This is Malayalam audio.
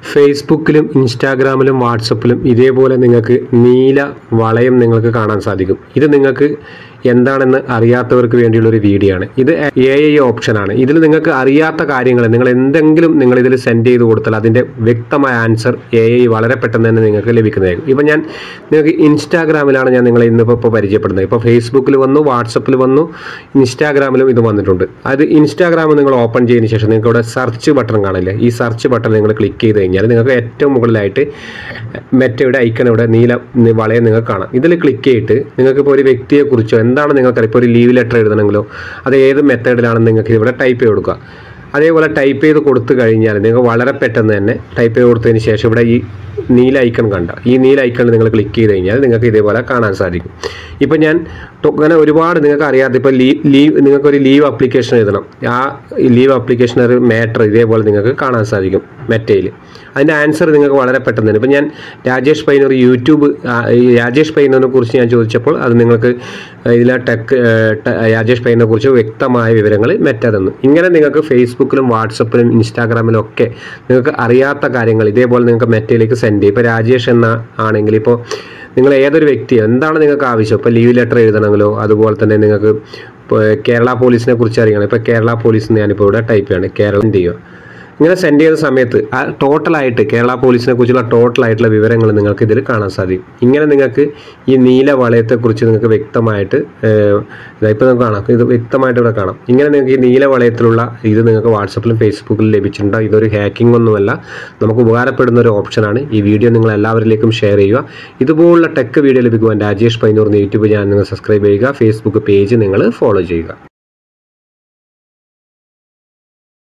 ഫേസ്ബുക്കിലും ഇൻസ്റ്റാഗ്രാമിലും വാട്സപ്പിലും ഇതേപോലെ നിങ്ങൾക്ക് നീല വളയം നിങ്ങൾക്ക് കാണാൻ സാധിക്കും ഇത് നിങ്ങൾക്ക് എന്താണെന്ന് അറിയാത്തവർക്ക് വേണ്ടിയുള്ള ഒരു വീഡിയോ ആണ് ഇത് എ ഐ ഓപ്ഷനാണ് ഇതിൽ നിങ്ങൾക്ക് അറിയാത്ത കാര്യങ്ങൾ നിങ്ങൾ എന്തെങ്കിലും നിങ്ങൾ ഇതിൽ സെൻഡ് ചെയ്ത് കൊടുത്താൽ അതിൻ്റെ വ്യക്തമായ ആൻസർ എ ഐ വളരെ പെട്ടെന്ന് തന്നെ നിങ്ങൾക്ക് ലഭിക്കുന്നതായിരിക്കും ഇപ്പം ഞാൻ നിങ്ങൾക്ക് ഇൻസ്റ്റാഗ്രാമിലാണ് ഞാൻ നിങ്ങളെ ഇന്നിപ്പോൾ ഇപ്പോൾ പരിചയപ്പെടുന്നത് ഇപ്പോൾ ഫേസ്ബുക്കിൽ വന്നു വാട്സപ്പിൽ വന്നു ഇൻസ്റ്റാഗ്രാമിലും ഇത് വന്നിട്ടുണ്ട് അത് ഇൻസ്റ്റാഗ്രാം നിങ്ങൾ ഓപ്പൺ ചെയ്തതിന് ശേഷം നിങ്ങൾക്ക് ഇവിടെ സെർച്ച് ബട്ടൺ കാണില്ലേ ഈ സെർച്ച് ബട്ടൺ നിങ്ങൾ ക്ലിക്ക് ചെയ്ത് കഴിഞ്ഞാൽ നിങ്ങൾക്ക് ഏറ്റവും മുകളിലായിട്ട് മെറ്റയുടെ ഐക്കൺ ഇവിടെ നീല നി- വളയം നിങ്ങൾക്ക് കാണാം ഇതിൽ ക്ലിക്ക് ചെയ്തിട്ട് നിങ്ങൾക്ക് ഇപ്പോൾ ഒരു വ്യക്തിയെക്കുറിച്ചോ എന്താണ് നിങ്ങൾക്ക് ഇപ്പോൾ ഒരു ലീവ് ലെറ്റർ എഴുതണമെങ്കിലോ അത് ഏത് മെത്തേഡിലാണെന്ന് നിങ്ങൾക്ക് ഇവിടെ ടൈപ്പ് ചെയ്ത് കൊടുക്കുക അതേപോലെ ടൈപ്പ് ചെയ്ത് കൊടുത്തു കഴിഞ്ഞാൽ നിങ്ങൾക്ക് വളരെ പെട്ടെന്ന് തന്നെ ടൈപ്പ് ചെയ്ത് കൊടുത്തതിന് ശേഷം ഇവിടെ ഈ നീല ഐക്കൺ കണ്ട ഈ നീല ഐക്കണിൽ നിങ്ങൾ ക്ലിക്ക് ചെയ്ത് കഴിഞ്ഞാൽ നിങ്ങൾക്ക് ഇതേപോലെ കാണാൻ സാധിക്കും ഇപ്പം ഞാൻ ടൊ- അങ്ങനെ ഒരുപാട് നിങ്ങൾക്ക് അറിയാത്ത ഇപ്പോൾ ലീവ് ലീവ് നിങ്ങൾക്കൊരു ലീവ് ആപ്ലിക്കേഷൻ എഴുതണം ആ ലീവ് ആപ്ലിക്കേഷൻ ഒരു മാറ്റർ ഇതേപോലെ നിങ്ങൾക്ക് കാണാൻ സാധിക്കും മെറ്റയിൽ അതിൻ്റെ ആൻസർ നിങ്ങൾക്ക് വളരെ പെട്ടെന്ന് തന്നെ ഇപ്പം ഞാൻ രാജേഷ് പൈനർ യൂട്യൂബ് ആ, ഈ രാജേഷ് പൈനറിനെ കുറിച്ച് ഞാൻ ചോദിച്ചപ്പോൾ അത് നിങ്ങൾക്ക് ഇതിലെ ടെക് രാജേഷ് പൈനറിനെ കുറിച്ച് വ്യക്തമായ വിവരങ്ങൾ മെറ്റ തന്നു ഇങ്ങനെ നിങ്ങൾക്ക് ഫേസ്ബുക്കിലും വാട്സപ്പിലും ഇൻസ്റ്റാഗ്രാമിലും ഒക്കെ നിങ്ങൾക്ക് അറിയാത്ത കാര്യങ്ങൾ ഇതേപോലെ നിങ്ങൾക്ക് മെറ്റയിലേക്ക് സെൻഡ് ചെയ്യും ഇപ്പോൾ രാജേഷ് എന്ന ആണെങ്കിൽ ഇപ്പോൾ നിങ്ങൾ ഏതൊരു വ്യക്തി എന്താണ് നിങ്ങൾക്ക് ആവശ്യം ഇപ്പോൾ ലീവ് ലെറ്റർ എഴുതണമെങ്കിലോ അതുപോലെ തന്നെ നിങ്ങൾക്ക് ഇപ്പോൾ കേരള പോലീസിനെ കുറിച്ച് അറിയണം ഇപ്പോൾ കേരള പോലീസ് ഞാനിപ്പോൾ ഇവിടെ ടൈപ്പ് ചെയ്യാണ് കേരളം ചെയ്യുക ഇങ്ങനെ സെൻഡ് ചെയ്യുന്ന സമയത്ത് ആ ടോട്ടലായിട്ട് കേരള പോലീസിനെ കുറിച്ചുള്ള ടോട്ടലായിട്ടുള്ള വിവരങ്ങൾ നിങ്ങൾക്ക് ഇതിൽ കാണാൻ സാധിക്കും ഇങ്ങനെ നിങ്ങൾക്ക് ഈ നീല വളയത്തെക്കുറിച്ച് നിങ്ങൾക്ക് വ്യക്തമായിട്ട് ഇപ്പോൾ നമുക്ക് കാണാം ഇത് വ്യക്തമായിട്ട് ഇവിടെ കാണാം ഇങ്ങനെ നിങ്ങൾക്ക് ഈ നീല വളയത്തിലുള്ള ഇത് നിങ്ങൾക്ക് വാട്സപ്പിലും ഫേസ്ബുക്കിലും ലഭിച്ചിട്ടുണ്ട് ഇതൊരു ഹാക്കിംഗ് ഒന്നുമല്ല നമുക്ക് ഉപകാരപ്പെടുന്ന ഒരു ഓപ്ഷനാണ് ഈ വീഡിയോ നിങ്ങൾ എല്ലാവരിലേക്കും ഷെയർ ചെയ്യുക ഇതുപോലുള്ള ടെക് വീഡിയോ ലഭിക്കുവാൻ രാജേഷ് പൈനൂർ യൂട്യൂബ് ചാനൽ നിങ്ങൾ സബ്സ്ക്രൈബ് ചെയ്യുക ഫേസ്ബുക്ക് പേജ് നിങ്ങൾ ഫോളോ ചെയ്യുക